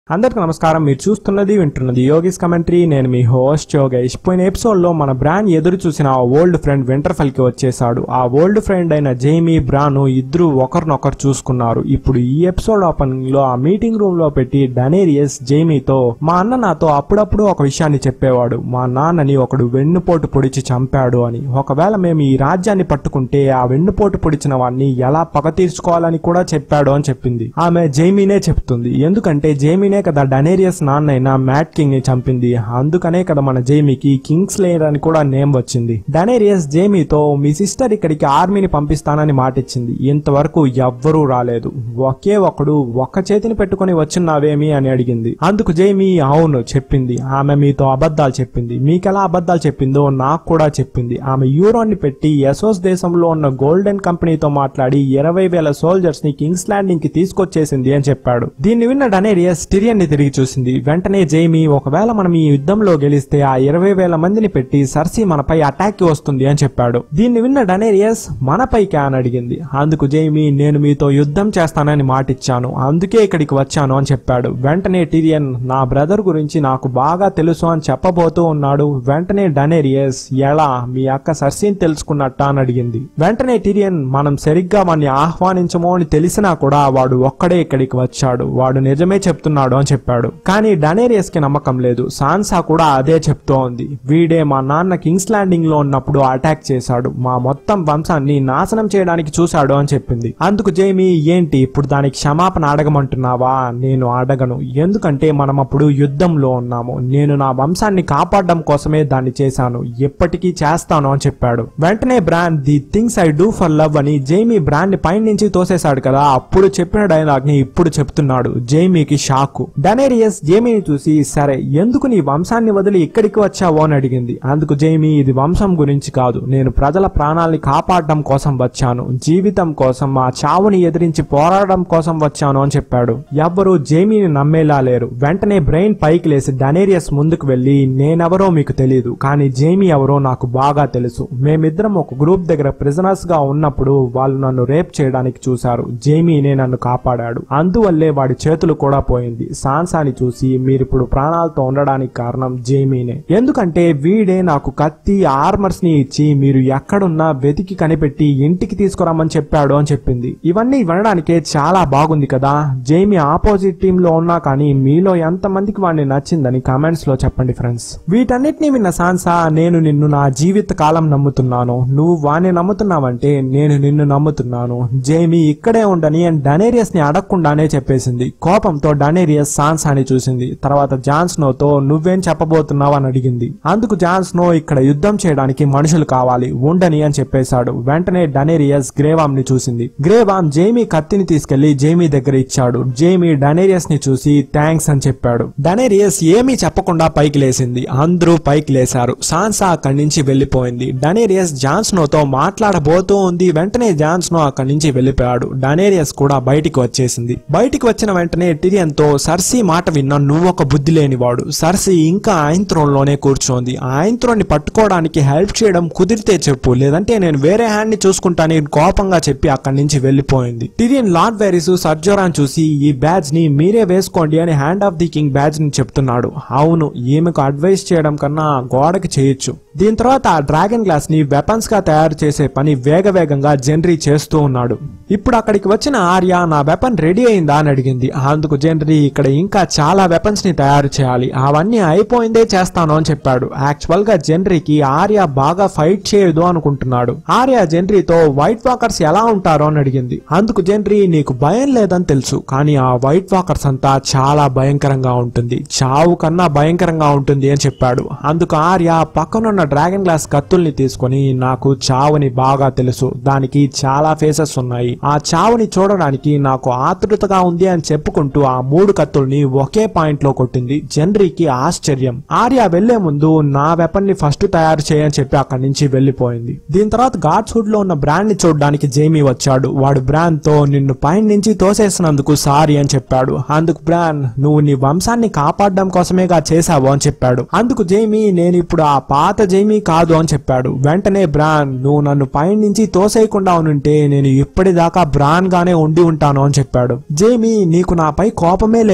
అందరికి నమస్కారం మీరు చూస్తున్నది వింటున్నది యోగిస్ కమెంటరీ నేను మీ హోస్ట్ యోగేష్ పోయిన ఎపిసోడ్ లో మన బ్రాండ్ ఎదురు చూసిన ఆ ఓల్డ్ ఫ్రెండ్ వింటర్ఫెల్ కి వచ్చేసాడు ఆ ఓల్డ్ ఫ్రెండ్ అయిన జైమీ బ్రాను ఇద్దరు ఒకరినొకరు చూసుకున్నారు ఇప్పుడు ఈ ఎపిసోడ్ ఓపెనింగ్ లో ఆ మీటింగ్ రూమ్ లో పెట్టి డనేరియస్ జైమీతో మా అన్న నాతో అప్పుడప్పుడు ఒక విషయాన్ని చెప్పేవాడు మా నాన్నని ఒకడు వెన్నుపోటు పొడిచి చంపాడు అని ఒకవేళ మేము ఈ రాజ్యాన్ని పట్టుకుంటే ఆ వెన్నుపోటు పొడిచిన వాడిని ఎలా పగ తీర్చుకోవాలని కూడా చెప్పాడు అని చెప్పింది ఆమె జైమీనే చెప్తుంది ఎందుకంటే జైమీనే కదా డనేరియస్ నాన్న అయిన మ్యాట్ కింగ్ ని చంపింది అందుకనే కదా మన జైమీకి కింగ్స్ లేయర్ అని కూడా నేమ్ వచ్చింది డనేరియస్ జైమీతో మీ సిస్టర్ ఇక్కడికి ఆర్మీని పంపిస్తానని మాటిచ్చింది ఇంతవరకు ఎవ్వరూ రాలేదు ఒకే ఒకడు ఒక్క చేతిని పెట్టుకుని వచ్చున్నావేమి అని అడిగింది అందుకు జైమీ అవును చెప్పింది ఆమె మీతో అబద్ధాలు చెప్పింది మీకెలా అబద్ధాలు చెప్పిందో నాకు కూడా చెప్పింది ఆమె యూరోని పెట్టి ఎసోస్ దేశంలో ఉన్న గోల్డెన్ కంపెనీతో మాట్లాడి ఇరవై వేల సోల్జర్స్ ని కింగ్స్ ల్యాండింగ్ కి తీసుకొచ్చేసింది అని చెప్పాడు దీన్ని విన్న డనేరియస్ టిరియన్ ని తిరిగి చూసింది వెంటనే జైమీ ఒకవేళ మనం ఈ యుద్ధంలో గెలిస్తే ఆ ఇరవై వేల మందిని పెట్టి సర్సి మనపై అటాక్ కి వస్తుంది అని చెప్పాడు దీన్ని విన్న డనేరియస్ మనపైకి అని అడిగింది అందుకు జైమీ నేను మీతో యుద్ధం చేస్తానని మాటిచ్చాను అందుకే ఇక్కడికి వచ్చాను అని చెప్పాడు వెంటనే టిరియన్ నా బ్రదర్ గురించి నాకు బాగా తెలుసు అని చెప్పబోతూ ఉన్నాడు వెంటనే డనేరియస్ ఎలా మీ అక్క సర్సీని తెలుసుకున్నట్ట అని అడిగింది వెంటనే టిరియన్ మనం సరిగ్గా వాడిని ఆహ్వానించమో అని తెలిసినా కూడా వాడు ఒక్కడే ఇక్కడికి వచ్చాడు వాడు నిజమే చెప్తున్నాడు అని చెప్పాడు కానీ డనేరియస్ కి నమ్మకం లేదు సాన్సా కూడా అదే చెప్తూ ఉంది వీడే మా నాన్న కింగ్స్ ల్యాండింగ్ లో ఉన్నప్పుడు అటాక్ చేశాడు మా మొత్తం వంశాన్ని నాశనం చేయడానికి చూశాడు అని చెప్పింది అందుకు జైమీ ఏంటి ఇప్పుడు దానికి క్షమాపణ అడగమంటున్నావా నేను అడగను ఎందుకంటే మనం అప్పుడు యుద్ధంలో ఉన్నాము నేను నా వంశాన్ని కాపాడడం కోసమే దాన్ని చేశాను ఎప్పటికీ చేస్తాను అని చెప్పాడు వెంటనే Bran the things I do for love అని జైమీ బ్రాండ్ ని పైన నుంచి తోసేశాడు కదా అప్పుడు చెప్పిన డైలాగ్ ని ఇప్పుడు చెప్తున్నాడు జైమీకి షాకు డనేరియస్ జైమీని చూసి సరే ఎందుకు నీ వంశాన్ని వదిలి ఇక్కడికి వచ్చావో అని అడిగింది అందుకు జైమీ ఇది వంశం గురించి కాదు నేను ప్రజల ప్రాణాల్ని కాపాడడం కోసం వచ్చాను జీవితం కోసం ఆ చావుని ఎదిరించి పోరాడడం కోసం వచ్చాను అని చెప్పాడు ఎవ్వరూ జైమీని నమ్మేలా లేరు వెంటనే బ్రెయిన్ పైకి లేసి డనేరియస్ ముందుకు వెళ్లి నేనెవరో మీకు తెలియదు కానీ జైమీ ఎవరో నాకు బాగా తెలుసు మేమిద్దరం ఒక గ్రూప్ దగ్గర ప్రిజనర్స్ గా ఉన్నప్పుడు వాళ్ళు నన్ను రేప్ చేయడానికి చూశారు జైమీనే నన్ను కాపాడాడు అందువల్లే వాడి చేతులు కూడా పోయింది సాన్సాని చూసి మీరిప్పుడు ప్రాణాలతో ఉండడానికి కారణం జైమీనే ఎందుకంటే వీడే నాకు కత్తి ఆర్మర్స్ ని ఇచ్చి మీరు ఎక్కడున్నా వెతికి కనిపెట్టి ఇంటికి తీసుకురమ్మని చెప్పాడు అని చెప్పింది ఇవన్నీ వినడానికే చాలా బాగుంది కదా జైమీ ఆపోజిట్ టీమ్ లో ఉన్నా కానీ మీలో ఎంత మందికి వాడిని నచ్చిందని కామెంట్స్ లో చెప్పండి ఫ్రెండ్స్ వీటన్నిటిని విన్న సాన్సా నేను నిన్ను నా జీవిత కాలం నమ్ముతున్నాను నువ్వు వాణ్ణి నమ్ముతున్నావంటే నేను నిన్ను నమ్ముతున్నాను జైమీ ఇక్కడే ఉండని అని డనేరియస్ ని అడగకుండానే చెప్పేసింది కోపంతో డనేరియస్ సాన్సాని చూసింది తర్వాత జాన్స్నోతో నువ్వేం చెప్పబోతున్నావు అని అడిగింది అందుకు జాన్స్నో ఇక్కడ యుద్ధం చేయడానికి మనుషులు కావాలి ఉండని అని చెప్పేశాడు వెంటనే డనేరియస్ గ్రేవామ్ ని చూసింది గ్రేవామ్ జైమీ కత్తిని తీసుకెళ్లి జైమీ దగ్గర ఇచ్చాడు జైమీ డనేరియస్ ని చూసి థ్యాంక్స్ అని చెప్పాడు డనేరియస్ ఏమీ చెప్పకుండా పైకి లేసింది అందరూ పైకి లేశారు సాన్సా అక్కడి నుంచి వెళ్లిపోయింది డనేరియస్ జాన్స్నోతో మాట్లాడబోతూ ఉంది వెంటనే జాన్స్నో అక్కడి నుంచి వెళ్లిపోయాడు డనేరియస్ కూడా బయటికి వచ్చేసింది బయటికి వచ్చిన వెంటనే టిరియన్ తో సర్సీ మాట విన్నా నువ్వు ఒక బుద్ధి లేనివాడు సర్సీ ఇంకా ఆయన థ్రోన్ లోనే కూర్చోంది ఆయన థ్రోన్ ని పట్టుకోవడానికి హెల్ప్ చేయడం కుదిరితే చెప్పు లేదంటే నేను వేరే హ్యాండ్ ని చూసుకుంటానని కోపంగా చెప్పి అక్కడి నుంచి వెళ్లిపోయింది టిరియన్ లార్డ్ వెరిస్ సర్జోరాన్ చూసి ఈ బ్యాజ్ ని మీరే వేసుకోండి అని hand of the king badge ని చెప్తున్నాడు అవును ఈమెకు అడ్వైస్ చేయడం కన్నా గోడకి చేయొచ్చు దీని తర్వాత ఆ డ్రాగన్ గ్లాస్ ని వెపన్స్ గా తయారు చేసే పని వేగ వేగంగా జెన్రీ చేస్తూ ఉన్నాడు ఇప్పుడు అక్కడికి వచ్చిన ఆర్య నా వెపన్ రెడీ అయిందా అని అడిగింది అందుకు జెన్రీ ఇక్కడ ఇంకా చాలా వెపన్స్ ని తయారు చేయాలి అవన్నీ అయిపోయిందే చేస్తాను అని చెప్పాడు యాక్చువల్ గా జెన్రీకి ఆర్య బాగా ఫైట్ చేయదు అనుకుంటున్నాడు ఆర్య జెన్రీతో వైట్ వాకర్స్ ఎలా ఉంటారో అని అడిగింది అందుకు జెన్రీ నీకు భయం లేదని తెలుసు కానీ ఆ వైట్ వాకర్స్ అంతా చాలా భయంకరంగా ఉంటుంది చావు కన్నా భయంకరంగా ఉంటుంది అని చెప్పాడు అందుకు ఆర్య పక్కనున్న డ్రాగన్ గ్లాస్ కత్తుల్ని తీసుకొని నాకు చావుని బాగా తెలుసు దానికి చాలా ఫేసెస్ ఉన్నాయి ఆ చావుని చూడడానికి నాకు ఆతృతగా ఉంది అని చెప్పుకుంటూ ఆ మూడు కత్తుల్ని ఒకే పాయింట్ లో కొట్టింది జెన్రీకి ఆశ్చర్యం ఆర్య వెళ్లే ముందు నా వెపన్ ని ఫస్ట్ తయారు చేయని చెప్పి అక్కడి నుంచి వెళ్లిపోయింది దీని తర్వాత గాడ్స్ హుడ్ లో ఉన్న బ్రాండ్ ని చూడడానికి జేమీ వచ్చాడు వాడు బ్రాండ్ తో నిన్ను పైన నుంచి తోసేసినందుకు సారీ అని చెప్పాడు అందుకు బ్రాండ్ నువ్వు నీ వంశాన్ని కాపాడడం కోసమేగా చేశావు అని చెప్పాడు అందుకు జేమీ నేను ఇప్పుడు ఆ పాత జేమీ కాదు అని చెప్పాడు వెంటనే బ్రాన్ నువ్వు నన్ను పైన నుంచి తోసేయకుండా ఉంటే నేను ఇప్పటిదాకా బ్రాన్ గానే ఉండి ఉంటాను అని చెప్పాడు జేమీ నీకు నాపై కోపమే లేదా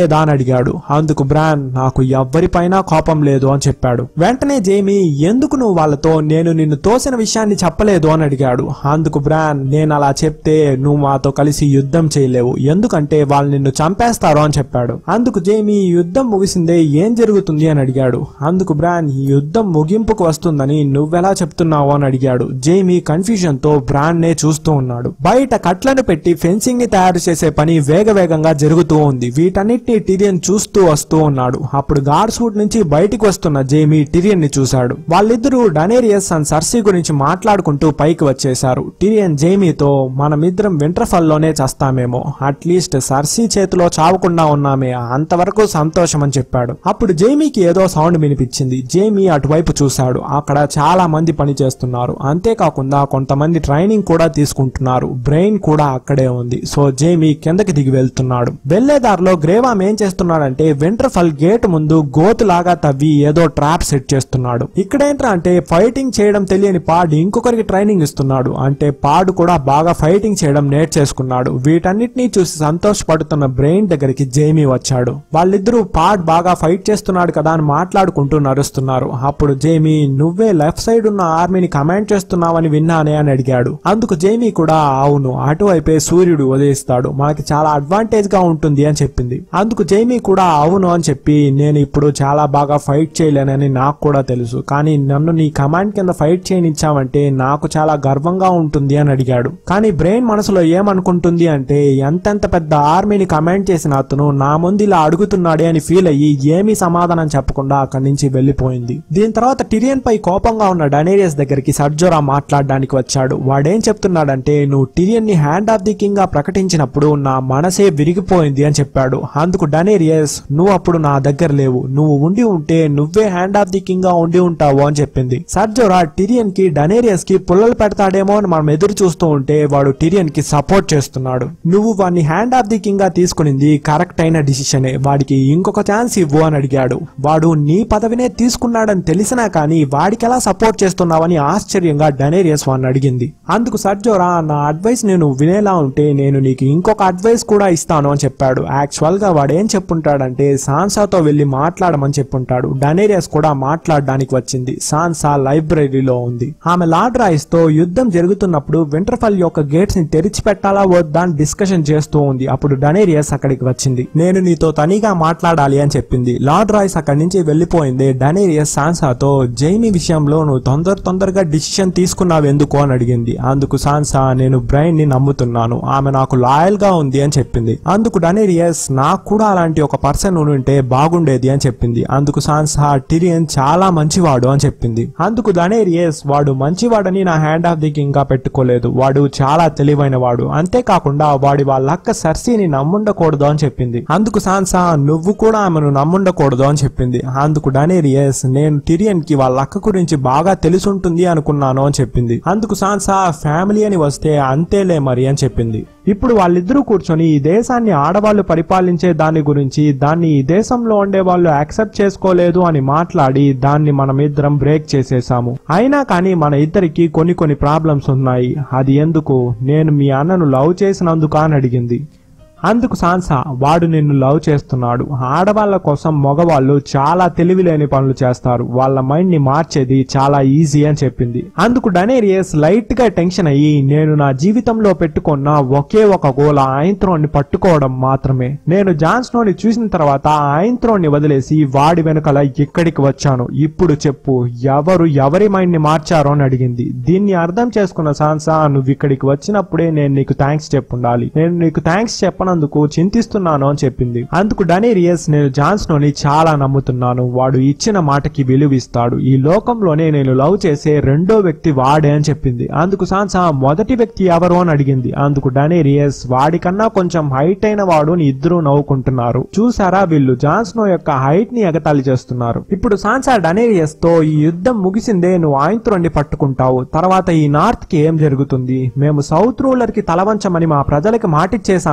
లేదా అని అడిగాడు అందుకు బ్రాన్ నాకు ఎవ్వరిపైనా కోపం లేదు అని చెప్పాడు వెంటనే జేమీ ఎందుకు నువ్వు వాళ్ళతో నేను నిన్ను తోసిన విషయాన్ని చెప్పలేదు అని అడిగాడు అందుకు బ్రాన్ నేను అలా చెప్తే నువ్వు మాతో కలిసి యుద్ధం చేయలేవు ఎందుకంటే వాళ్ళు నిన్ను చంపేస్తారు అని చెప్పాడు అందుకు జేమీ "ఈ యుద్ధం ముగిసిందే ఏం జరుగుతుంది అని అడిగాడు అందుకు బ్రాన్ ఈ యుద్ధం ముగింపుకు వస్తుందని నువ్వెలా చెప్తున్నావు అని అడిగాడు జేమీ కన్ఫ్యూజన్ తో బ్రాన్ నే చూస్తూ ఉన్నాడు బయట కట్లను పెట్టి ఫెన్సింగ్ ని తయారు చేసే పని వేగవేగంగా జరుగుతూ ఉంది వీటన్నిటిని టిరియన్ చూస్తూ వస్తూ ఉన్నాడు అప్పుడు గార్డ్ సూట్ నుంచి బయటికి వస్తున్న జేమీ టిరియన్ ని చూశాడు వాళ్ళిద్దరూ డనేరియస్ అండ్ సర్సీ గురించి మాట్లాడుకుంటూ పైకి వచ్చేశారు టిరియన్ జేమీతో మనమిద్దరం వింటర్ఫల్ లోనే చస్తామేమో అట్లీస్ట్ సర్సీ చేతిలో చావకుండా ఉన్నామే అంతవరకు సంతోషం అని చెప్పాడు అప్పుడు జేమీకి ఏదో సౌండ్ వినిపించింది జేమీ అటువైపు చూశాడు అక్కడ చాలా మంది పని చేస్తున్నారు అంతేకాకుండా కొంతమంది ట్రైనింగ్ కూడా తీసుకుంటున్నారు బ్రెయిన్ కూడా అక్కడే ఉంది సో జేమీ కిందకి దిగి వెళ్తున్నాడు వెళ్లే దారిలో గ్రేవామ్ ఏం చేస్తున్నాడంటే వింటర్ఫల్ గేట్ ముందు గోతు లాగా తవ్వి ఏదో ట్రాప్ సెట్ చేస్తున్నాడు ఇక్కడేంట్రా అంటే ఫైటింగ్ చేయడం తెలియని పాడ్ ఇంకొకరికి ట్రైనింగ్ ఇస్తున్నాడు అంటే పాడ్ కూడా బాగా ఫైటింగ్ చేయడం నేర్చేసుకున్నాడు వీటన్నిటినీ చూసి సంతోషపడుతున్న బ్రెయిన్ దగ్గరికి జేమీ వచ్చాడు వాళ్ళిద్దరూ పాడ్ బాగా ఫైట్ చేస్తున్నాడు కదా అని మాట్లాడుకుంటూ నడుస్తున్నారు అప్పుడు జేమీ నువ్వే లెఫ్ట్ సైడ్ ఉన్న ఆర్మీని కమాండ్ చేస్తున్నావని విన్నానే అని అడిగాడు అందుకు జేమీ కూడా అవును అటువైపే సూర్యుడు ఉదయిస్తాడు మనకి చాలా అడ్వాంటేజ్ గా ఉంటుంది అని చెప్పింది అందుకు జేమీ కూడా అవును అని చెప్పి నేను ఇప్పుడు చాలా బాగా ఫైట్ చేయలేనని నాకు కూడా తెలుసు కానీ నన్ను నీ కమాండ్ కింద ఫైట్ చేయనిచ్చావంటే నాకు చాలా గర్వంగా ఉంటుంది అని అడిగాడు కానీ బ్రెయిన్ మనసులో ఏమనుకుంటుంది అంటే ఎంతెంత పెద్ద ఆర్మీని కమాండ్ చేసిన అతను నా ముందు ఇలా అడుగుతున్నాడే అని ఫీల్ అయ్యి ఏమీ సమాధానం చెప్పకుండా అక్కడి నుంచి వెళ్లిపోయింది దీని తర్వాత టిరియన్ పై కోపంగా ఉన్న డనేరియస్ దగ్గరికి సర్జోరా మాట్లాడడానికి వచ్చాడు వాడేం చెప్తున్నాడంటే నువ్వు టిరియన్ ని హ్యాండ్ ఆఫ్ ది కింగ్ గా ప్రకటించినప్పుడు నా మనసే విరిగిపోయింది అని చెప్పాడు అందుకు డనేరియస్ నువ్వు అప్పుడు నా దగ్గర లేవు నువ్వు ఉండి ఉంటే నువ్వే హ్యాండ్ ఆఫ్ ది కింగ్ గా ఉండి ఉంటావు అని చెప్పింది సర్జోరా టిరియన్ కి డనేరియస్ కి పుల్లలు పెడతాడేమో అని మనం ఎదురు చూస్తూ ఉంటే వాడు టిరియన్ కి సపోర్ట్ చేస్తున్నాడు నువ్వు వాడిని హ్యాండ్ ఆఫ్ ది కింగ్ గా తీసుకునింది కరెక్ట్ అయిన డిసిషనే వాడికి ఇంకొక ఛాన్స్ ఇవ్వు అని అడిగాడు వాడు నీ పదవినే తీసుకున్నాడని తెలిసినా కానీ వాడికి ఎలా సపోర్ట్ చేస్తున్నావని ఆశ్చర్యంగా డనేరియస్ వాడిని అడిగింది అందుకు సర్జోరా నా అడ్వైస్ నేను వినేలా ఉంటే నేను నీకు ఇంకొక అడ్వైస్ కూడా ఇస్తాను అని చెప్పాడు యాక్చువల్ గా వాడు ఏం చెప్పుంటాడంటే సాన్సాతో వెళ్లి మాట్లాడమని చెప్పుంటాడు డనేరియస్ కూడా మాట్లాడడానికి వచ్చింది సాన్సా లైబ్రరీలో ఉంది ఆమె లార్డ్ రాయిస్ తో యుద్ధం జరుగుతున్నప్పుడు వింటర్ఫల్ యొక్క గేట్స్ ని తెరిచిపెట్టాలా వద్దా అని డిస్కషన్ చేస్తూ ఉంది అప్పుడు డనేరియస్ అక్కడికి వచ్చింది నేను నీతో తనిగా మాట్లాడాలి అని చెప్పింది లార్డ్ రాయిస్ అక్కడి నుంచి వెళ్లిపోయింది డనేరియస్ సాన్సాతో జైమి విషయంలో నువ్వు తొందర తొందరగా డిసిషన్ తీసుకున్నావు ఎందుకు అని అడిగింది అందుకు సాన్సా నేను బ్రైన్ ని నమ్ముతున్నాను ఆమె నాకు లాయల్ గా ఉంది అని చెప్పింది అందుకు డనేరియస్ నాకు కూడా అలాంటి ఒక పర్సన్ ఉంటే బాగుండేది అని చెప్పింది అందుకు సాన్సా టిరియన్ చాలా మంచివాడు అని చెప్పింది అందుకు డనేరియస్ వాడు మంచివాడని నా హ్యాండ్ ఆఫ్ ది కింగ్ గా పెట్టుకోలేదు వాడు చాలా తెలివైన వాడు అంతేకాకుండా వాడి వాళ్ళ అక్క సర్సీని నమ్ముండకూడదు అని చెప్పింది అందుకు సాన్సా నువ్వు కూడా ఆమెను నమ్ముండకూడదు అని చెప్పింది అందుకు డనేరియస్ నేను టిరియన్ కి వాళ్ళ అక్క గురించి బాగా తెలుసుంటుంది అనుకున్నాను అని చెప్పింది అందుకు సాన్సా ఫ్యామిలీ అని వస్తే అంతేలే మరి అని చెప్పింది ఇప్పుడు వాళ్ళిద్దరూ కూర్చొని ఈ దేశాన్ని ఆడవాళ్ళు పరిపాలించే దాని గురించి దాన్ని ఈ దేశంలో ఉండే వాళ్ళు యాక్సెప్ట్ చేసుకోలేదు అని మాట్లాడి దాన్ని మనం ఇద్దరం బ్రేక్ చేసేసాము అయినా కానీ మన ఇద్దరికి కొన్ని కొన్ని ప్రాబ్లమ్స్ ఉన్నాయి అది ఎందుకు నేను మీ అన్నను లవ్ చేసినందుకు అని అడిగింది అందుకు సాన్సా వాడు నిన్ను లవ్ చేస్తున్నాడు ఆడవాళ్ళ కోసం మగవాళ్ళు చాలా తెలివిలేని పనులు చేస్తారు వాళ్ళ మైండ్ ని మార్చేది చాలా ఈజీ అని చెప్పింది అందుకు డనేరియస్ లైట్ గా టెన్షన్ అయ్యి నేను నా జీవితంలో పెట్టుకున్న ఒకే ఒక గోల ఆయంత్రోన్ని పట్టుకోవడం మాత్రమే నేను జాన్స్నోని చూసిన తర్వాత ఆయంత్రోన్ని వదిలేసి వాడి వెనుకల ఇక్కడికి వచ్చాను ఇప్పుడు చెప్పు ఎవరు ఎవరి మైండ్ ని మార్చారో అని అడిగింది దీన్ని అర్థం చేసుకున్న సాన్సా నువ్వు ఇక్కడికి వచ్చినప్పుడే నేను నీకు థ్యాంక్స్ చెప్పుండాలి నేను నీకు థ్యాంక్స్ చెప్పనందుకు చింతిస్తున్నాను అని చెప్పింది అందుకు డనేరియస్ నేను జాన్స్నోని చాలా నమ్ముతున్నాను వాడు ఇచ్చిన మాటకి విలువిస్తాడు ఈ లోకంలోనే నేను లవ్ చేసే రెండో వ్యక్తి వాడే అని చెప్పింది అందుకు సాన్సా మొదటి వ్యక్తి ఎవరు అని అడిగింది అందుకు డనేరియస్ వాడికన్నా కొంచెం హైట్ అయిన వాడు అని ఇద్దరు నవ్వుకుంటున్నారు చూసారా వీళ్ళు జాన్స్నో యొక్క హైట్ ని ఎగతాళి చేస్తున్నారు ఇప్పుడు సాన్సా డనేరియస్ తో ఈ యుద్ధం ముగిసిందే నువ్వు ఆయంత్రోని పట్టుకుంటావు తర్వాత ఈ నార్త్ కి ఏం జరుగుతుంది మేము సౌత్ రూలర్ కి తలవంచమని మా ప్రజలకి మాటిచ్చేసాము అని చెప్పింది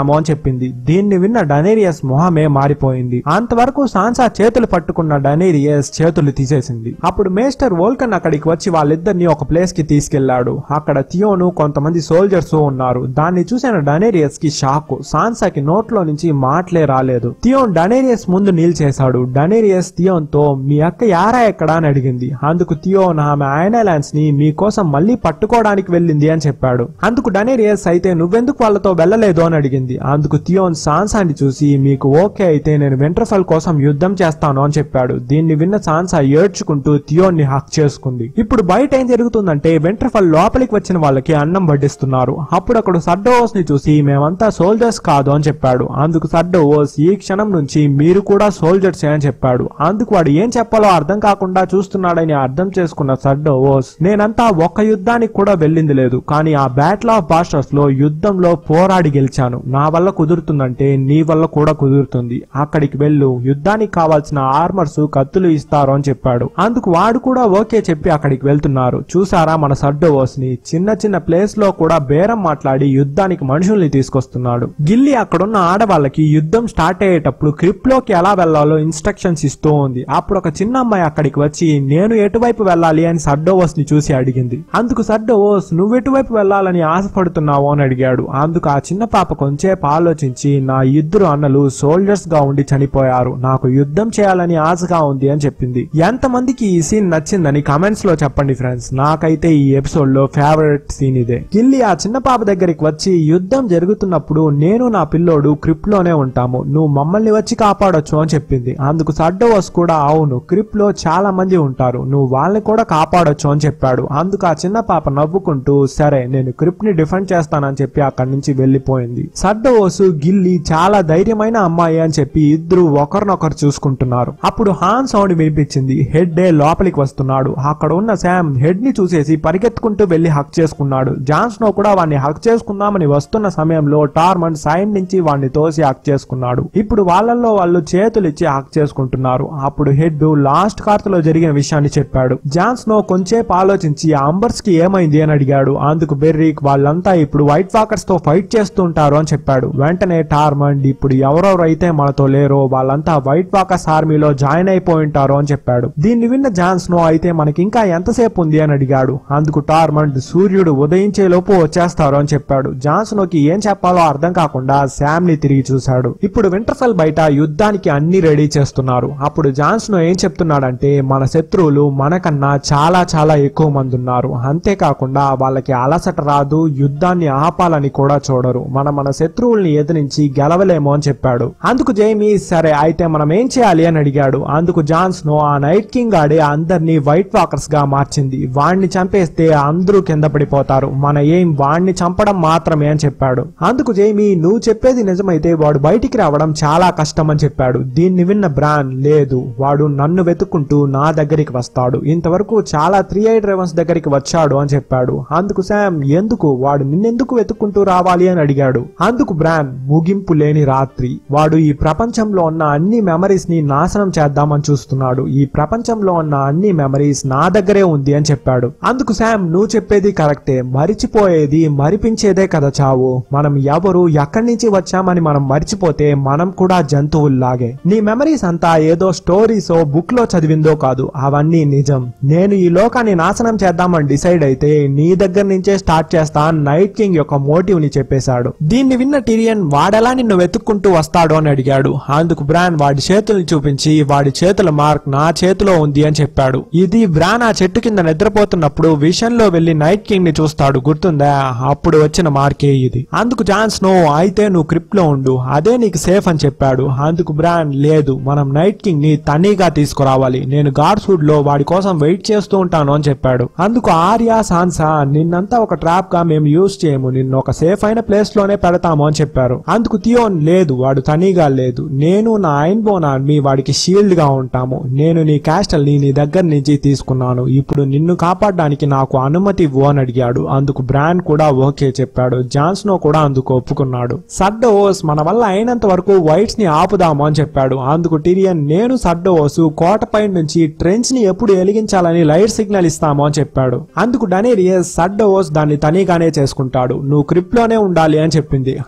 చెప్పింది దీన్ని విన్న డనేరియస్ మొహమే మారిపోయింది అంతవరకు సాన్సా చేతులు పట్టుకున్న డనేరియస్ చేతులు తీసేసింది అప్పుడు మేస్టర్ వోల్కన్ అక్కడికి వచ్చి వాళ్ళిద్దరిని ఒక ప్లేస్ కి తీసుకెళ్లాడు అక్కడ థియోను కొంతమంది సోల్జర్స్ ఉన్నారు దాన్ని చూసిన డనేరియస్ కి షాక్ సాన్సాకి నోట్లో నుంచి మాటలే రాలేదు థియోన్ డనేరియస్ ముందు నిల్చేశాడు డనేరియస్ థియోన్ తో మీ అక్క యారా ఎక్కడా అని అడిగింది అందుకు థియోన్ ఆమె ఐనాలాన్స్ ని మీకోసం మళ్ళీ పట్టుకోవడానికి వెళ్ళింది అని చెప్పాడు అందుకు డనేరియస్ అయితే నువ్వెందుకు వాళ్ళతో వెళ్ళలేదు అని అడిగింది అందుకు థియోన్ సాన్సాని చూసి మీకు ఓకే అయితే నేను వెంట్రఫల్ కోసం యుద్ధం చేస్తాను అని చెప్పాడు దీన్ని విన్న సాన్సా ఏడ్చుకుంటూ థియోన్ ని హక్ చేసుకుంది ఇప్పుడు బయట ఏం జరుగుతుందంటే వెంట్రఫల్ లోపలికి వచ్చిన వాళ్ళకి అన్నం వడ్డిస్తున్నారు అప్పుడు అక్కడ సడ్డోస్ ని చూసి మేమంతా సోల్జర్స్ కాదు అని చెప్పాడు అందుకు సడ్డోస్ ఈ క్షణం నుంచి మీరు కూడా సోల్జర్స్ అని చెప్పాడు అందుకు వాడు ఏం చెప్పాలో అర్థం కాకుండా చూస్తున్నాడని అర్థం చేసుకున్న సడ్డోస్ నేనంతా ఒక్క యుద్ధానికి కూడా వెళ్ళింది లేదు కానీ ఆ బ్యాటిల్ ఆఫ్ బాస్టర్స్ లో యుద్ధంలో పోరాడి గెలిచాను నా వల్ల కుదురుతుందంటే నీ వల్ల కూడా కుదురుతుంది అక్కడికి వెళ్ళు యుద్ధానికి కావాల్సిన ఆర్మర్స్ కత్తులు ఇస్తారు అని చెప్పాడు అందుకు వాడు కూడా ఓకే చెప్పి అక్కడికి వెళ్తున్నారు చూసారా మన సడ్డోస్ ని చిన్న చిన్న ప్లేస్ లో కూడా బేరం మాట్లాడి యుద్ధానికి మనుషుల్ని తీసుకొస్తున్నాడు గిల్లి అక్కడున్న ఆడవాళ్ళకి యుద్ధం స్టార్ట్ అయ్యేటప్పుడు క్రిప్ లోకి ఎలా వెళ్లాలో ఇన్స్ట్రక్షన్స్ ఇస్తూ ఉంది అప్పుడు ఒక చిన్న అమ్మాయి అక్కడికి వచ్చి నేను ఎటువైపు వెళ్ళాలి అని సడ్డోవస్ ని చూసి అడిగింది అందుకు సడ్డోవస్ నువ్వు ఎటువైపు వెళ్ళాలని ఆశపడుతున్నావు అని అడిగాడు అందుకు ఆ చిన్న పాప కొంచెంసేపు ఆలోచించి నా ఇద్దరు అన్నలు సోల్జర్స్ గా ఉండి చనిపోయారు నాకు యుద్ధం చేయాలని ఆశగా ఉంది అని చెప్పింది ఎంతమందికి ఈ సీన్ నచ్చిందని కమెంట్స్ లో చెప్పండి ఫ్రెండ్స్ నాకైతే ఈ ఎపిసోడ్ లో ఫేవరెట్ సీన్ ఇదే గిల్లి ఆ చిన్న పాప దగ్గరికి వచ్చి యుద్ధం జరుగుతున్నప్పుడు నేను నా పిల్లోడు క్రిప్ లోనే ఉంటాము నువ్వు మమ్మల్ని వచ్చి కాపాడొచ్చు అని చెప్పింది అందుకు సడ్డోవస్ కూడా అవును క్రిప్ లో చాలా మంది ఉంటారు నువ్వు వాళ్ళని కూడా కాపాడొచ్చు అని చెప్పాడు అందుకు ఆ చిన్న పాప నవ్వుకుంటూ సరే నేను క్రిప్ ని డిఫెండ్ చేస్తానని చెప్పి అక్కడి నుంచి వెళ్లిపోయింది సడ్డోవస్ గిల్లి చాలా ధైర్యమైన అమ్మాయి అని చెప్పి ఇద్దరు ఒకరినొకరు చూసుకుంటున్నారు అప్పుడు హాన్ సౌండ్ వినిపించింది హెడ్ డే లోపలికి వస్తున్నాడు అక్కడ ఉన్న శామ్ హెడ్ ని చూసేసి పరిగెత్తుకుంటూ వెళ్లి హక్ చేసుకున్నాడు జాన్ స్నో కూడా వాడిని హక్ చేసుకుందామని వస్తున్న సమయంలో టార్మన్ సైడ్ నుంచి వాడిని తోసి హక్ చేసుకున్నాడు ఇప్పుడు వాళ్ళల్లో వాళ్ళు చేతులు ఇచ్చి హక్ చేసుకుంటున్నారు అప్పుడు హెడ్ లాస్ట్ కార్త్ లో జరిగిన విషయాన్ని చెప్పాడు జాన్ స్నో కొంచెంసేపు ఆలోచించి ఆ అంబర్స్ కి ఏమైంది అని అడిగాడు అందుకు బెర్రిక్ వాళ్ళంతా ఇప్పుడు వైట్ వాకర్స్ తో ఫైట్ చేస్తుంటారు అని చెప్పాడు వెంటనే టార్మండ్ ఇప్పుడు ఎవరెవరైతే మనతో లేరో వాళ్ళంతా వైట్ వాకర్స్ ఆర్మీలో జాయిన్ అయిపోయి ఉంటారు అని చెప్పాడు దీన్ని విన్న జాన్ స్నో అయితే మనకి ఇంకా ఎంతసేపు ఉంది అని అడిగాడు అందుకు టార్మండ్ సూర్యుడు ఉదయించే లోపు వచ్చేస్తారు అని చెప్పాడు జాన్ స్నోకి ఏం చెప్పాలో అర్థం కాకుండా శామ్ ని తిరిగి చూశాడు ఇప్పుడు వింటర్ఫెల్ బయట యుద్ధానికి అన్ని రెడీ చేస్తున్నారు అప్పుడు జాన్ స్నో ఏం చెప్తున్నాడంటే మన శత్రువులు మనకన్నా చాలా చాలా ఎక్కువ మంది ఉన్నారు అంతేకాకుండా వాళ్ళకి అలసట రాదు యుద్ధాన్ని ఆపాలని కూడా చూడరు మనం మన శత్రువుల్ని ఎదిరించి గెలవలేమో అని చెప్పాడు అందుకు జైమి సరే అయితే మనం ఏం చేయాలి అని అడిగాడు అందుకు జాన్ స్నో ఆ నైట్ కింగ్ ఆడే అందరినీ వైట్ వాకర్స్ గా మార్చింది వాణ్ణి చంపేస్తే అందరూ కింద పడిపోతారు మన ఏం వాణ్ణి చంపడం మాత్రమే అని చెప్పాడు అందుకు జైమి నువ్వు చెప్పేది నిజమైతే వాడు బయటికి రావడం చాలా కష్టం అని చెప్పాడు దీన్ని విన్న బ్రాన్ లేదు వాడు నన్ను వెతుక్కుంటూ నా దగ్గరికి వస్తాడు ఇంతవరకు చాలా త్రీ ఐ డ్రైవర్స్ దగ్గరికి వచ్చాడు అని చెప్పాడు అందుకు శామ్ ఎందుకు వాడు నిన్నెందుకు వెతుక్కుంటూ రావాలి అని అడిగాడు అందుకు బ్రాన్ ముగింపు లేని రాత్రి వాడు ఈ ప్రపంచంలో ఉన్న అన్ని మెమరీస్ ని నాశనం చేద్దామని చూస్తున్నాడు ఈ ప్రపంచంలో ఉన్న అన్ని మెమరీస్ నా దగ్గరే ఉంది అని చెప్పాడు అందుకు శామ్ నువ్వు చెప్పేది కరెక్టే మరిచిపోయేది మరిపించేదే కదా చావు మనం ఎవరు ఎక్కడి నుంచి వచ్చామని మనం మర్చిపోతే మనం కూడా జంతువుల్లాగే నీ మెమరీస్ అంతా ఏదో స్టోరీసో బుక్ లో చదివిందో కాదు అవన్నీ నిజం నేను ఈ లోకాన్ని నాశనం చేద్దామని డిసైడ్ అయితే నీ దగ్గర నుంచే స్టార్ట్ చేస్తా నైట్ కింగ్ యొక్క మోటివ్ ని చెప్పేశాడు దీన్ని విన్న టిరియన్ వాడెలా నిన్ను వెతుక్కుంటూ వస్తాడు అని అడిగాడు అందుకు బ్రాన్ వాడి చేతుల్ని చూపించి వాడి చేతుల మార్క్ నా చేతిలో ఉంది అని చెప్పాడు ఇది బ్రాన్ ఆ చెట్టు కింద నిద్రపోతున్నప్పుడు విషన్ లో వెళ్లి నైట్ కింగ్ ని చూస్తాడు గుర్తుందా అప్పుడు వచ్చిన మార్కే ఇది అందుకు జాన్ స్నో అయితే నువ్వు క్రిప్ లో ఉండు అదే నీకు సేఫ్ అని చెప్పాడు అందుకు బ్రాన్ లేదు మనం నైట్ కింగ్ ని తనీగా తీసుకురావాలి నేను గాడ్స్ వుడ్ లో వాడి కోసం వెయిట్ చేస్తూ ఉంటాను అని చెప్పాడు అందుకు ఆర్య సాన్సా నిన్నంతా ఒక ట్రాప్ గా మేము యూజ్ చేయము నిన్ను ఒక సేఫ్ అయిన ప్లేస్ లోనే పెడతాము అని చెప్పారు అందుకు థియోన్ లేదు వాడు తనీగా లేదు నేను నా ఐన్ బోన్ ఆర్మీ వాడికి షీల్డ్ గా ఉంటాము నేను నీ క్యాస్టల్ ని నీ దగ్గర నుంచి తీసుకున్నాను ఇప్పుడు నిన్ను కాపాడడానికి నాకు అనుమతి ఇవ్వు అని అడిగాడు అందుకు బ్రాండ్ కూడా ఓకే చెప్పాడు జాన్స్నో కూడా అందుకు ఒప్పుకున్నాడు సడ్డోస్ మన వల్ల అయినంత వరకు వైట్స్ ని ఆపుదాము అని చెప్పాడు అందుకు టిరియన్ నేను సడ్డోస్ కోటపై నుంచి ట్రెంచ్ ని ఎప్పుడు వెలిగించాలని లైట్ సిగ్నల్ ఇస్తాము అని చెప్పాడు అందుకు డనేరియస్ సడ్డోస్ దాన్ని తనీగానే చేసుకుంటాడు నువ్వు క్రిప్ లోనే ఉండాలి అని చెప్పింది అందుకు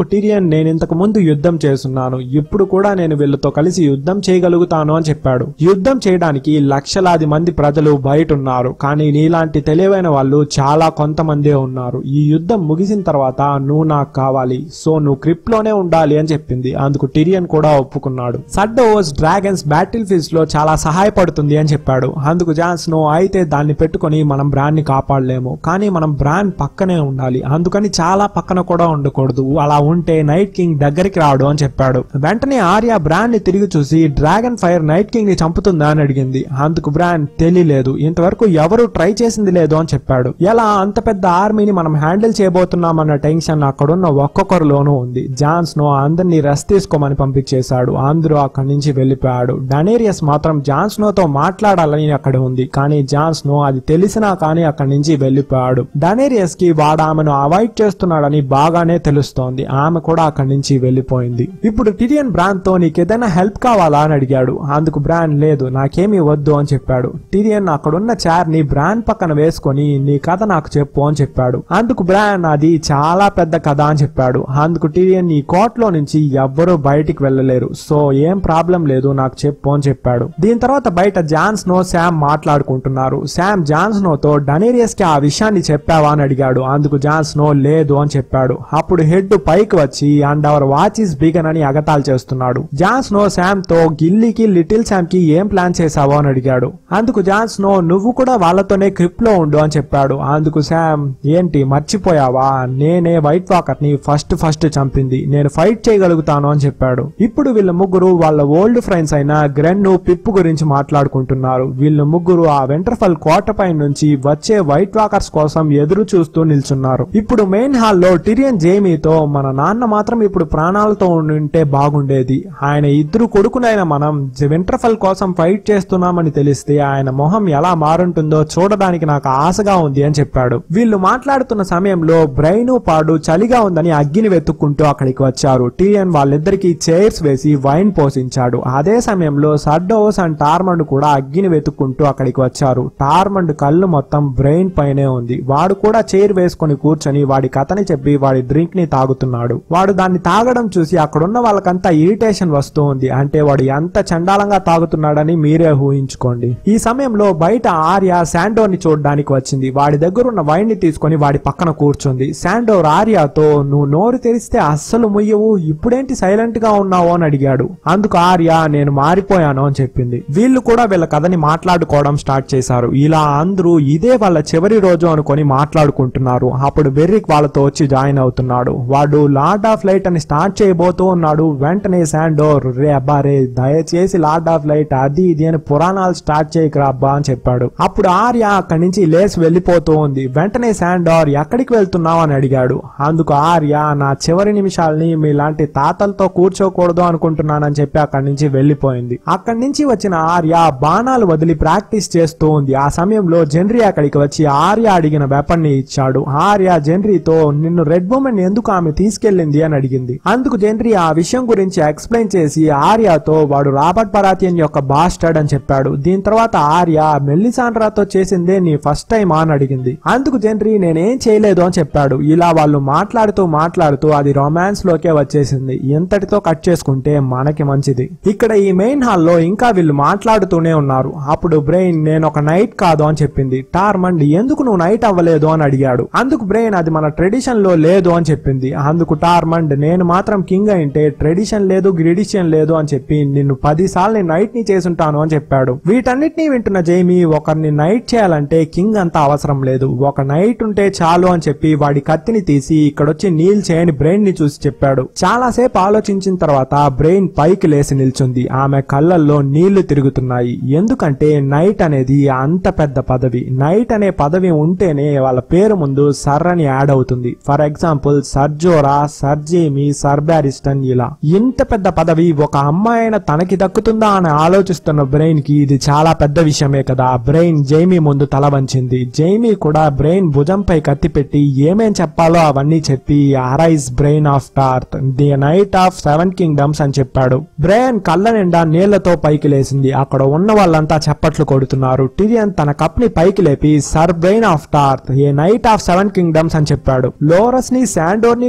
టిరియన్ నేను ఇంతకు ముందు యుద్ధం చేస్తున్నాను ఇప్పుడు కూడా నేను వీళ్ళతో కలిసి యుద్ధం చేయగలుగుతాను అని చెప్పాడు యుద్ధం చేయడానికి లక్షలాది మంది ప్రజలు బయట ఉన్నారు కానీ నీలాంటి తెలివైన వాళ్ళు చాలా కొంతమందే ఉన్నారు ఈ యుద్ధం ముగిసిన తర్వాత నువ్వు నాకు కావాలి సో నువ్వు క్రిప్ లోనే ఉండాలి అని చెప్పింది అందుకు టిరియన్ కూడా ఒప్పుకున్నాడు సడ్డోస్ డ్రాగన్స్ బ్యాటిల్ ఫీల్డ్స్ లో చాలా సహాయపడుతుంది అని చెప్పాడు అందుకు జాన్స్ నో అయితే దాన్ని పెట్టుకొని మనం బ్రాండ్ ని కాపాడలేము కానీ మనం బ్రాండ్ పక్కనే ఉండాలి అందుకని చాలా పక్కన కూడా ఉండకూడదు అలా ఉంటే నైట్ కింగ్ దగ్గరికి రాడు అని చెప్పాడు వెంటనే ఆర్య బ్రాండ్ ని తిరిగి చూసి డ్రాగన్ ఫైర్ నైట్ కింగ్ ని చంపుతుందా అని అడిగింది అందుకు బ్రాండ్ తెలియలేదు ఇంతవరకు ఎవరు ట్రై చేసింది లేదు అని చెప్పాడు ఎలా అంత పెద్ద ఆర్మీని మనం హ్యాండిల్ చేయబోతున్నామన్న టెన్షన్ అక్కడున్న ఒక్కొక్కరిలోనూ ఉంది జాన్స్ నో అందరినీ రెస్ట్ తీసుకోమని పంపించేశాడు అందరూ అక్కడి నుంచి వెళ్ళిపోయాడు డనేరియస్ మాత్రం జాన్స్ నోతో మాట్లాడాలని అక్కడ ఉంది కానీ జాన్స్ నో అది తెలిసినా కానీ అక్కడి నుంచి వెళ్ళిపోయాడు డనేరియస్ కి వాడు ఆమెను అవాయిడ్ చేస్తున్నాడని బాగానే తెలుస్తోంది ఆమె కూడా అక్కడి నుంచి వెళ్ళిపోయింది ఇప్పుడు టిరియన్ బ్రాండ్ తో నీకేదైనా హెల్ప్ కావాలా అని అడిగాడు అందుకు బ్రాండ్ లేదు నాకేమీ వద్దు అని చెప్పాడు టిరియన్ అక్కడున్న చైర్ ని బ్రాండ్ పక్కన వేసుకొని నీ కథ నాకు చెప్పు అని చెప్పాడు అందుకు బ్రాండ్ అది చాలా పెద్ద కథ అని చెప్పాడు అందుకు టిరియన్ ఈ కోట్లో నుంచి ఎవ్వరూ బయటికి వెళ్ళలేరు సో ఏం ప్రాబ్లం లేదు నాకు చెప్పు అని చెప్పాడు దీని తర్వాత బయట జాన్స్ నో శామ్ మాట్లాడుకుంటున్నారు శామ్ జాన్స్ నోతో డనేరియస్ కి ఆ విషయాన్ని చెప్పావా అని అడిగాడు అందుకు జాన్స్ నో లేదు అని చెప్పాడు అప్పుడు హెడ్ పైకి వచ్చి and our watch is begun అని అగతాలు చేస్తున్నాడు జాన్స్ నో శామ్ తో గిల్లీకి లిటిల్ శామ్ కి ఏం ప్లాన్ చేసావో అని అడిగాడు అందుకు జాన్స్ నో నువ్వు కూడా వాళ్ళతోనే క్రిప్ లో ఉండు అని చెప్పాడు అందుకు శామ్ ఏంటి మర్చిపోయావా నేనే వైట్ వాకర్ ని ఫస్ట్ ఫస్ట్ చంపింది నేను ఫైట్ చేయగలుగుతాను అని చెప్పాడు ఇప్పుడు వీళ్ళ ముగ్గురు వాళ్ళ ఓల్డ్ ఫ్రెండ్స్ అయిన గ్రెన్ను పిప్పు గురించి మాట్లాడుకుంటున్నారు వీళ్ళ ముగ్గురు ఆ వెంటర్ఫల్ కోట పై నుంచి వచ్చే వైట్ వాకర్స్ కోసం ఎదురు చూస్తూ నిల్చున్నారు ఇప్పుడు మెయిన్ హాల్లో టిరియన్ జేమీతో మన నాన్న మాత్రం ఇప్పుడు ప్రాణాలతో ఉంటే బాగుండేది ఆయన ఇద్దరు కొడుకునైన మనం వెంటర్ఫల్ కోసం ఫైట్ చేస్తున్నామని తెలిస్తే ఆయన మొహం ఎలా మారుంటుందో చూడడానికి నాకు ఆశగా ఉంది అని చెప్పాడు వీళ్ళు మాట్లాడుతున్న సమయంలో బ్రైను పాడు చలిగా ఉందని అగ్గిని వెతుక్కుంటూ అక్కడికి వచ్చారు టిరియన్ వాళ్ళిద్దరికి చైర్స్ వేసి వైన్ పోషించాడు అదే సమయంలో సడ్డోస్ అండ్ టార్మండ్ కూడా అగ్గిని వెతుక్కుంటూ అక్కడికి వచ్చారు టార్మండ్ కళ్ళు మొత్తం బ్రెయిన్ పైనే ఉంది వాడు కూడా చైర్ వేసుకొని కూర్చొని వాడి కథని చెప్పి వాడి డ్రింక్ ని తాగుతున్నాడు వాడు దాన్ని తాగడం చూసి అక్కడున్న వాళ్ళకంతా ఇరిటేషన్ వస్తూ ఉంది అంటే వాడు ఎంత చండాలంగా తాగుతున్నాడని మీరే ఊహించుకోండి ఈ సమయంలో బయట ఆర్య శాండోర్ ని చూడడానికి వచ్చింది వాడి దగ్గర ఉన్న వైన్ ని తీసుకొని వాడి పక్కన కూర్చుంది శాండోర్ ఆర్యతో నువ్వు నోరు తెరిస్తే అస్సలు ముయ్యవు ఇప్పుడేంటి సైలెంట్ గా ఉన్నావు అని అడిగాడు అందుకు ఆర్య నేను మారిపోయాను అని చెప్పింది వీళ్ళు కూడా వీళ్ళ కథని మాట్లాడుకోవడం స్టార్ట్ చేశారు ఇలా అందరూ ఇదే వాళ్ళ చివరి రోజు అనుకొని మాట్లాడుకుంటున్నారు అప్పుడు బెర్రిక్ వాళ్ళతో వచ్చి జాయిన్ అవుతున్నాడు వాడు లార్డ్ ఆఫ్ లైట్ అని స్టార్ట్ చేయబోతూ ఉన్నాడు వెంటనే శాండోర్ రే అబ్బా రే దయచేసి లార్డ్ ఆఫ్ లైట్ అది ఇది అని పురాణాలు స్టార్ట్ చేయకరా అబ్బా అని చెప్పాడు అప్పుడు ఆర్య అక్కడి నుంచి లేచి వెళ్ళిపోతూ ఉంది వెంటనే శాండోర్ ఎక్కడికి వెళ్తున్నావు అని అడిగాడు అందుకు ఆర్య నా చివరి నిమిషాల్ని మీలాంటి తాతలతో కూర్చోకూడదు అనుకుంటున్నానని చెప్పి అక్కడి నుంచి వెళ్ళిపోయింది అక్కడి నుంచి వచ్చిన ఆర్య బాణాలు వదిలి ప్రాక్టీస్ చేస్తూ ఉంది ఆ సమయంలో జెన్రీ అక్కడికి వచ్చి ఆర్య అడిగిన వెపన్ ని ఇచ్చాడు ఆర్య జెన్రీతో నిన్ను రెడ్ ఉమెన్ ఎందుకు ఆమె తీసుకెళ్ళింది అని అడిగింది అందుకు జెన్రీ ఆ విషయం గురించి ఎక్స్ప్లెయిన్ చేసి ఆర్యతో వాడు రాబర్ట్ పరాతియన్ యొక్క బాస్టర్డ్ అని చెప్పాడు దీని తర్వాత ఆర్య మెల్లిసాండ్రాతో చేసిందే నీ ఫస్ట్ టైం అని అడిగింది అందుకు జెన్రీ నేనేం చేయలేదు అని చెప్పాడు ఇలా వాళ్ళు మాట్లాడుతూ మాట్లాడుతూ అది రొమాన్స్ లోకే వచ్చేసింది ఇంతటితో కట్ చేసుకుంటే మనకి మంచిది ఇక్కడ ఈ మెయిన్ హాల్లో ఇంకా వీళ్ళు మాట్లాడుతూనే ఉన్నారు అప్పుడు బ్రెయిన్ నేను ఒక నైట్ కాదు అని చెప్పింది టార్మండ్ ఎందుకు నువ్వు నైట్ అవ్వలేదు అని అడిగాడు అందుకు బ్రెయిన్ అది మన ట్రెడిషన్ లో లేదు అని చెప్పింది అందుకు టార్మండ్ నేను మాత్రం కింగ్ అయింటే ట్రెడిషన్ లేదు గ్రిడిషన్ లేదు అని చెప్పి నిన్ను పది సార్లు నైట్ ని చేసుంటాను అని చెప్పాడు వీటన్నిటిని వింటున్న జైమి ఒకరిని నైట్ చేయాలంటే కింగ్ అంత అవసరం లేదు ఒక నైట్ ఉంటే చాలు అని చెప్పి వాడి కత్తిని తీసి ఇక్కడొచ్చి నీల్ చేయని బ్రెయిన్ ని చూసి చెప్పాడు చాలా సేపు ఆలోచించిన తర్వాత బ్రెయిన్ పైకి లేసి నిల్చుంది ఆమె కళ్ళల్లో నీళ్లు తిరుగుతున్నాయి ఎందుకంటే నైట్ అనేది అంత పెద్ద పదవి నైట్ అనే పదవి ఉంటేనే వాళ్ళ పేరు ముందు సర్ అని యాడ్ అవుతుంది for example sir Jorah sir Jaime sir Barristan ఇలా ఇంత పెద్ద పదవి ఒక అమ్మాయి అయిన తనకి దక్కుతుందా అని ఆలోచిస్తున్న బ్రెయిన్ కి ఇది చాలా పెద్ద విషయమే కదా బ్రెయిన్ జైమీ ముందు తల వంచింది జైమీ కూడా బ్రెయిన్ భుజంపై కత్తి పెట్టి ఏమేం చెప్పాలో అవన్నీ చెప్పి arise Brienne of Tarth the knight of seven kingdoms అని చెప్పాడు బ్రెయిన్ కళ్ళ నిండా నీళ్లతో పైకి లేసింది అక్కడ ఉన్న వాళ్ళంతా చప్పట్లు కొడుతున్నారు టిరియన్ తన కప్ ని పైకి లేపి sir Brienne of Tarth a knight of seven kingdoms అని చెప్పాడు లోరస్ ని శాండోర్ ని కొట్టిపడే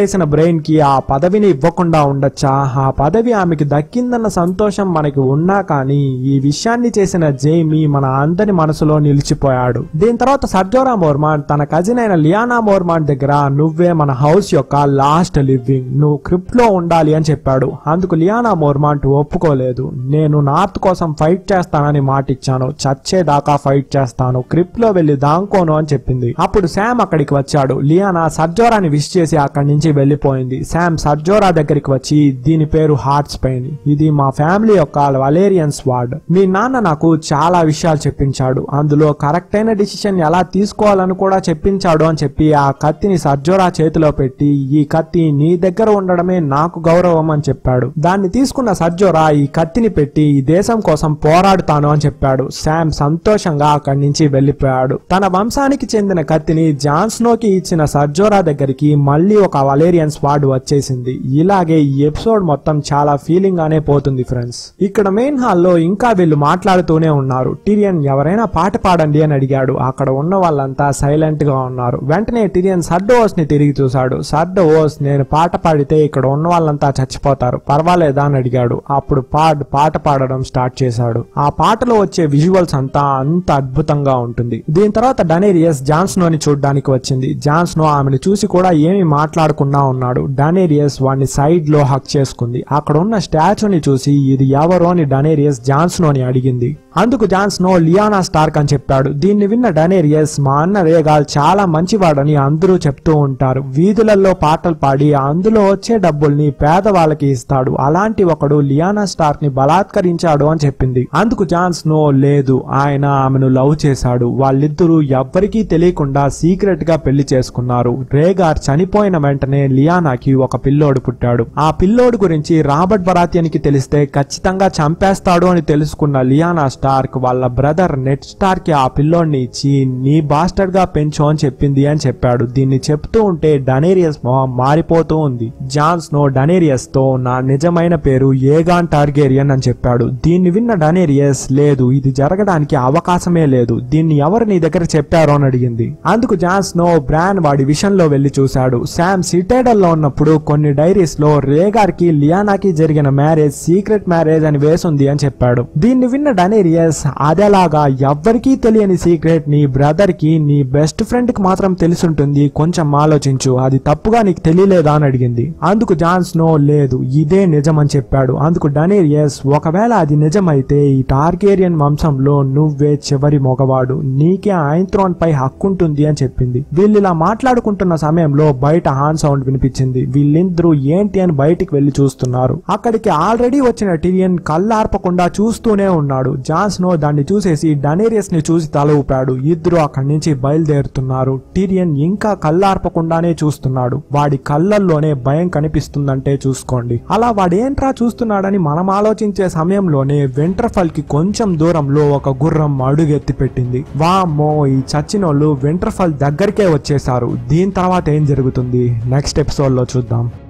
ఓట్లేసిన బ్రెయిన్ కి ఆ పదవిని ఇవ్వకుండా ఉండొచ్చా ఆ పదవి ఆమెకి దక్కిందన్న సంతోషం మనకి ఉన్నా కానీ ఈ విషయాన్ని చేసిన జైమీ మన అందరి మనసులో నిలిచిపోయాడు దీని తర్వాత సర్జోరా మోర్మాన్ తన కజిన్ అయిన లియానా మోర్మాన్ దగ్గర నువ్వే మన హౌస్ యొక్క లాస్ట్ లివింగ్ నువ్వు క్రిప్ట్ లో ఉండాలి అని చెప్పాడు అందుకు లియానా మోర్మాంట్ ఒప్పుకోలేదు నేను నార్త్ కోసం ఫైట్ చేస్తానని మాటిచ్చాను చచ్చేదాకా ఫైట్ చేస్తాను క్రిప్ట్ లో వెళ్లి దాంకోను అని చెప్పింది అప్పుడు శామ్ అక్కడికి వచ్చాడు లియానా సర్జోరాని విష్ చేసి అక్కడి నుంచి వెళ్లిపోయింది శామ్ సర్జోరా దగ్గరికి వచ్చి దీని పేరు హార్ట్స్ పెయిన్ ఇది మా ఫ్యామిలీ యొక్క వలేరియన్ స్వాడ్ మీ నాన్న నాకు చాలా విషయాలు చెప్పించాడు అందులో కరెక్ట్ అయిన డిసిషన్ ఎలా తీసుకోవాలని కూడా చెప్పించాడు అని చెప్పి ఆ కత్తిని సర్జోరా చేతిలో పెట్టి ఈ కత్తి నీ దగ్గర ఉండడమే నాకు గౌరవం అని చెప్పాడు దాన్ని తీసుకున్న సర్జోరా ఈ కత్తిని పెట్టి ఈ దేశం కోసం పోరాడుతాను అని చెప్పాడు శామ్ సంతోషంగా అక్కడి నుంచి వెళ్లిపోయాడు తన వంశానికి చెందిన కత్తిని జాన్స్నోకి ఇచ్చిన సర్జోరా దగ్గరికి మళ్ళీ ఒక వలేరియన్ స్వాడ్ వచ్చేసింది ఇలాగే ఈ ఎపిసోడ్ మొత్తం చాలా ఫీలింగ్ గానే పోతుంది ఫ్రెండ్స్ ఇక్కడ మెయిన్ హాల్లో ఇంకా వీళ్ళు మాట్లాడుతూనే ఉన్నారు టిరియన్ ఎవరైనా పాట పాడండి అని అడిగాడు అక్కడ ఉన్న వాళ్ళంతా సైలెంట్ గా ఉన్నారు వెంటనే టిరియన్ సర్డోస్ ని తిరిగి చూశాడు సర్డోస్ నేను పాట పాడితే ఇక్కడ ఉన్న వాళ్ళంతా చచ్చిపోతారు పర్వాలేదా అని అడిగాడు అప్పుడు పాడ్ పాట పాడడం స్టార్ట్ చేశాడు ఆ పాటలో వచ్చే విజువల్స్ అంతా అంత అద్భుతంగా ఉంటుంది దీని తర్వాత డనేరియస్ జాన్స్నోని చూడడానికి వచ్చింది జాన్స్నో ఆమెను చూసి కూడా ఏమి మాట్లాడకుండా ఉన్నాడు డనేరియస్ వాడిని సైడ్ లో హక్ చేసుకుంది అక్కడ ఉన్న స్టాచ్యూని చూసి ఇది ఎవరో అని డనేరియస్ జాన్స్నోని అడిగింది అందుకు జాన్స్నో లియానా స్టార్క్ అని చెప్పాడు దీన్ని విన్న డనేరియస్ మా అన్న రేగాల్ చాలా మంచివాడని అందరూ చెప్తూ ఉంటారు వీధులలో పాటలు పాడి అందులో వచ్చే డబ్బుల్ని పేదవాళ్ళకి ఇస్తాడు అలాంటి ఒకడు లియానా స్టార్క్ ని బలాత్కరించాడు అని చెప్పింది అందుకు జాన్స్నో లేదు ఆయన ఆమెను లవ్ చేశాడు వాళ్ళిద్దరూ ఎవ్వరికీ తెలియకుండా సీక్రెట్ గా పెళ్లి చేసుకున్నారు రేగార్ చనిపోయిన వెంటనే లియానాకి ఒక పిల్లోడు పుట్టాడు ఆ పిల్లోడు గురించి రాబర్ట్ బరాతియన్కి తెలిస్తే ఖచ్చితంగా చంపేస్తాడు అని తెలుసుకున్న లియానా స్టార్క్ వాళ్ళ బ్రదర్ నెట్ స్టార్ కి ఆ పిల్లోడిని ఇచ్చి నీ బాస్టర్డ్ గా పెంచు అని చెప్పింది అని చెప్పాడు దీన్ని చెప్తూ ఉంటే డనేరియస్ మొహం మారిపోతూ ఉంది జాన్స్ నో డనేరియస్ తో నా నిజమైన పేరు ఏగాన్ టార్గేరియన్ అని చెప్పాడు దీన్ని విన్న డనేరియస్ లేదు ఇది జరగడానికి అవకాశమే లేదు దీన్ని ఎవరు నీ దగ్గర చెప్పారో అని అడిగింది అందుకు జాన్స్ నో బ్రాన్ వాడి విషయంలో వెళ్లి చూశాడు శామ్ సిటేడల్ లో ఉన్నప్పుడు కొన్ని డైరీస్ లో రేగార్ కి లియానాకి జరిగిన మ్యారేజ్ సీక్రెట్ మ్యారేజ్ అని వేసుంది అని చెప్పాడు దీన్ని విన్న డనేరియస్ అదేలాగా ఎవ్వరికీ తెలియని సీక్రెట్ నీ బ్రదర్ కి నీ బెస్ట్ ఫ్రెండ్ కి మాత్రం తెలిసుంటుంది కొంచెం ఆలోచించు అది తప్పుగా నీకు తెలియలేదా అని అడిగింది అందుకు జాన్స్ నో లేదు ఇదే నిజం అని చెప్పాడు అందుకు డనేరియస్ ఒకవేళ అది నిజమైతే ఈ టార్గేరియన్ వంశంలో నువ్వే చివరి మగవాడు నీకే ఐంత్రోన్ పై హక్కుంటుంది అని చెప్పింది వీళ్ళు ఇలా మాట్లాడుకుంటున్న సమయంలో బయట హార్న్ సౌండ్ వినిపించింది వీళ్ళిద్దరూ ఏంటి అని బయటికి వెళ్లి చూస్తున్నారు అక్కడికి ఆల్రెడీ వచ్చిన టిరియన్ కళ్ళార్పకుండా చూస్తూనే ఉన్నాడు జాన్స్ నో దాన్ని చూసేసి డనేరియస్ ని చూసి తల ఊపాడు ఇద్దరు అక్కడి నుంచి బయలుదేరుతున్నారు టిరియన్ ఇంకా కళ్ళార్పకుండానే చూస్తున్నాడు వాడి కళ్ళల్లోనే భయం కనిపిస్తుందంటే చూసుకోండి అలా వాడేంట్రా చూస్తున్నాడని మనం ఆలోచించే సమయంలోనే వెంట్రఫల్ కి కొంచెం దూరంలో ఒక గుర్రం అడుగెత్తి పెట్టింది వామ్మో ఈ చచ్చినోళ్ళు వెంట్రఫల్ దగ్గరికే వచ్చేసారు దీని తర్వాత ఏం జరుగుతుంది నెక్స్ట్ ఎపిసోడ్ లో చూద్దాం